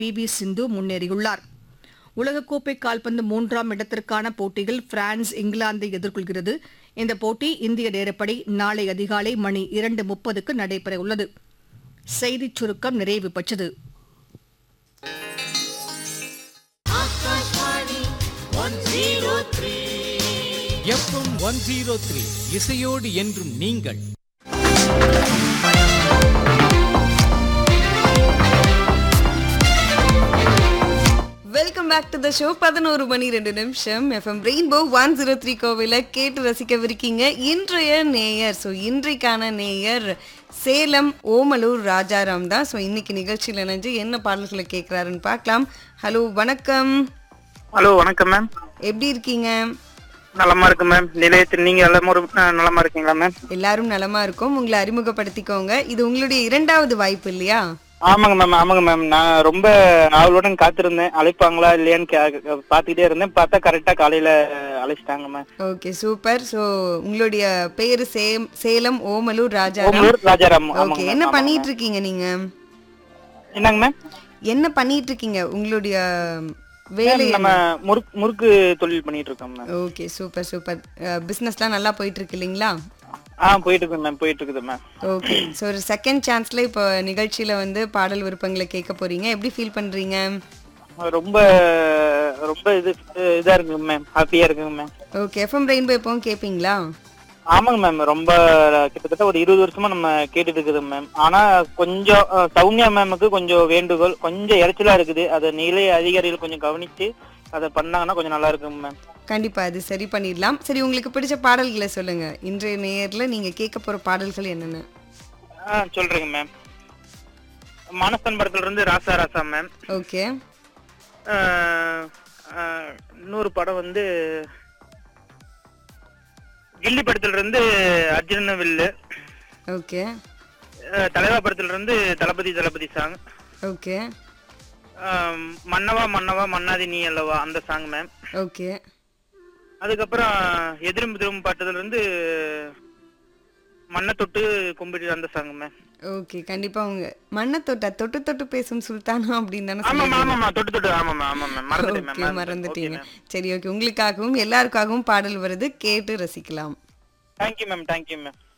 P V சிந்து முன்னேறியுள்ளார் உலகக்கோப்பை கால்பந்து மூன்றாம் இடத்திற்கான போட்டியில் பிரான்ஸ் இங்கிலாந்தை எதிர்கொள்கிறது இந்த போட்டி இந்திய நேரப்படி நாளை அதிகாலை மணி இரண்டு முப்பதுக்கு நடைபெறவுள்ளது செய்திச் சுருக்கம் நிறைவு பெற்றது எஃப்எம் ஒன் ஜீரோ த்ரீ இசையோடு என்றும் நீங்கள் welcome back to the show பதினோரு மணி ரெண்டு நிமிஷம் FM Rainbow one zero three கோவில கேட்டு ரசிக்கவிருக்கீங்க இன்றைய நேயர் ஸோ இன்றைக்கான நேயர் சேலம் ஓமலூர் ராஜாராம் தான் ஸோ இன்னைக்கு நிகழ்ச்சியில் இணைஞ்சு என்ன பாடல்களை கேட்குறாருன்னு பார்க்கலாம் ஹலோ வணக்கம் ஹலோ வணக்கம் மேம் எப்படி இருக்கீங்க நலமா இருக்கு மேம் நிலையத்தில் நீங்க எல்லாரும் அஹ், நலமா இருக்கீங்களா மேம் எல்லாரும் நலமா இருக்கும் உங்களை அறிமுகப்படுத்திக்கோங்க இது உங்களுடைய இரண்டாவது வாய்ப்பு இல்லையா ஆமாங்க மேம் ஆமாங்க மேம் நான் ரொம்ப ஆவலுடன் காத்திருந்தேன் அழைப்பாங்களா இல்லையான்னு கே- பார்த்துக்கிட்டே இருந்தேன் பார்த்தா கரெக்டா காலையில அழைச்சிட்டாங்க மேம் ஓகே சூப்பர் ஸோ உங்களுடைய பேரு சேம் சேலம் ஓமலூர் ராஜாராம் ஓமலூர் ராஜாராம் ஆமாங்க ஓகே மேம், என்ன ஆமாங்க பண்ணிட்டு மேம். இருக்கீங்க நீங்க என்னங்க மேம் என்ன பண்ணிட்டு இருக்கீங்க உங்களுடைய மேம், வேலை நம்ம முறுக்கு முறுக்கு தொழில் பண்ணிட்டு இருக்கோம் மேம் ஓகே சூப்பர் சூப்பர் பிஸ்னஸ்லாம் நல்லா போயிட்டு இருக்கு இல்லைங்களா ஆ போயிட்டு இருக்கு மேம் போயிட்டு இருக்குது மேம் ஓகே ஸோ ஒரு செகண்ட் சான்ஸ்ல இப்போ நிகழ்ச்சியில வந்து பாடல் விருப்பங்களை கேட்க போறீங்க எப்படி ஃபீல் பண்றீங்க ரொம்ப ரொம்ப இது இதா இருக்குங்க மேம் ஹாப்பியா இருக்குங்க மேம் ஓகே எஃப்எம் ரெயின்போ எப்பவும் கேட்பீங்களா ஆமாங்க மேம் ரொம்ப கிட்டத்தட்ட ஒரு இருபது வருஷமா நம்ம கேட்டுட்டு இருக்குது மேம் ஆனா கொஞ்சம் அஹ், சௌமியா மேமுக்கு கொஞ்சம் வேண்டுகோள் கொஞ்சம் இறைச்சலா இருக்குது அதை நிலை அதிகாரிகள் கொஞ்சம் கவனிச்சு அதை பண்ணாங்கன்னா கொஞ்சம் நல்லா இருக்குங்க மேம் கண்டிப்பா அது சரி பண்ணிடலாம் சரி உங்களுக்கு பிடிச்ச பாடல்களை சொல்லுங்க இன்றைய நேயர்ல நீங்க கேட்க போற பாடல்கள் என்னென்ன ஆ சொல்றேங்க மேம் மானஸ்தான் படத்துல இருந்து ராசா ராசா மேம் ஓகே அஹ், அஹ், இன்னொரு படம் வந்து கில்லி படத்துல இருந்து அர்ஜுன வில்லு ஓகே அஹ், தலைவா படத்துல இருந்து தளபதி தளபதி சாங் ஓகே ஆம், மன்னவா மன்னவா மன்னாதி நீ அல்லவா அந்த சாங் மேம் ஓகே அதுக்கப்புறம் எதிரும் எதிரும் பாட்டதுல இருந்து மண்ணை தொட்டு கும்பிட்டு அந்த சாங் மேம் ஓகே கண்டிப்பா உங்க மண்ணை தொட்டா தொட்டு தொட்டு பேசும் சுல்தானா அப்படின்னு தானே ஆமாம் சொல்லுவீங்க ஆமாம்மா தொட்டு தொட்டு ஆமாம்மா ஆமாம் மேம் மறந்துட்டேன் ஓகே மேம் மறந்துட்டீங்க சரி ஓகே உங்களுக்காகவும் எல்லாருக்காகவும் பாடல் வருது கேட்டு ரசிக்கலாம் தேங்க்யூ மேம் தேங்க்யூ மேம்